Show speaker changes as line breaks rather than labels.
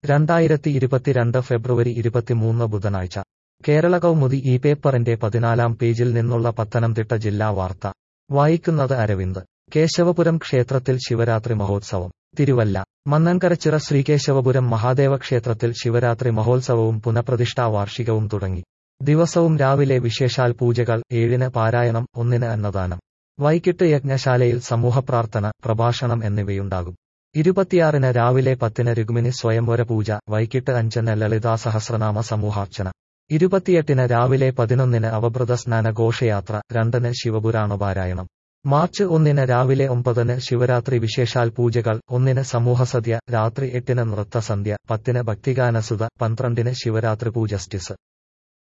രണ്ടായിരത്തി ഇരുപത്തിരണ്ട് ഫെബ്രുവരി ഇരുപത്തിമൂന്ന് ബുധനാഴ്ച കേരള കൗമുദി ഈ പേപ്പറിന്റെ പതിനാലാം പേജിൽ നിന്നുള്ള പത്തനംതിട്ട ജില്ലാ വാർത്ത വായിക്കുന്നത് അരവിന്ദ് കേശവപുരം ക്ഷേത്രത്തിൽ ശിവരാത്രി മഹോത്സവം തിരുവല്ല മന്നൻകരച്ചിറ ശ്രീകേശവപുരം മഹാദേവ ക്ഷേത്രത്തിൽ ശിവരാത്രി മഹോത്സവവും പുനഃപ്രതിഷ്ഠാ വാർഷികവും തുടങ്ങി ദിവസവും രാവിലെ വിശേഷാൽ പൂജകൾ ഏഴിന് പാരായണം ഒന്നിന് അന്നദാനം വൈകിട്ട് യജ്ഞശാലയിൽ സമൂഹപ്രാർത്ഥന പ്രഭാഷണം എന്നിവയുണ്ടാകും ഇരുപത്തിയാറിന് രാവിലെ പത്തിന് രുഗ്മിണി സ്വയംവര പൂജ വൈകിട്ട് അഞ്ചിന് ലളിതാ സഹസ്രനാമ സമൂഹാർച്ചന ഇരുപത്തിയെട്ടിന് രാവിലെ പതിനൊന്നിന് അവഭൃത സ്നാന ഘോഷയാത്ര രണ്ടിന് ശിവപുരാണപാരായണം മാർച്ച് ഒന്നിന് രാവിലെ ഒമ്പതിന് ശിവരാത്രി വിശേഷാൽ പൂജകൾ ഒന്നിന് സമൂഹസദ്യ രാത്രി എട്ടിന് നൃത്തസന്ധ്യ പത്തിന് ഭക്തിഗാനസുത പന്ത്രണ്ടിന് ശിവരാത്രി പൂജസ്റ്റിസ്